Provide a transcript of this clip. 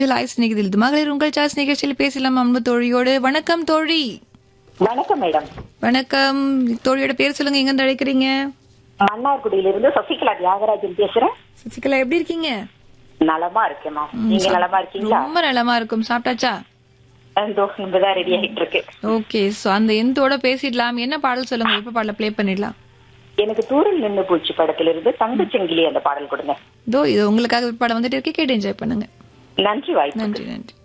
லாய்ஸ் நிகழ்ச்சியில் மகளிர் உங்கள் சாய்ஸ் நிகழ்ச்சியில் பேசலாம் அன்பு தோழியோடு வணக்கம் தோழி வணக்கம் மேடம் வணக்கம் தோழியோட பேர் சொல்லுங்க எங்க இருந்து அழைக்கிறீங்க மன்னார்குடியிலிருந்து சசிகலா தியாகராஜன் பேசுறேன் சசிகலா எப்படி இருக்கீங்க நலமா இருக்கேம்மா நீங்க நலமா இருக்கீங்களா ரொம்ப நலமா இருக்கும் சாப்பிட்டாச்சா இதோ இப்பதான் ரெடி ஆயிட்டு இருக்கு ஓகே சோ அந்த எந்தோட பேசிடலாம் என்ன பாடல் சொல்லுங்க எப்ப பாடல ப்ளே பண்ணிடலாம் எனக்கு தூரல் நின்னு பூச்சி படத்துல இருந்து தங்கச்செங்கிலி அந்த பாடல் கொடுங்க இதோ இது உங்களுக்காக பாடம் வந்துட்டு இருக்கு கேட்டு என்ஜாய் பண்ணுங்க நன்றி வாய்ப்பு நன்றி நன்றி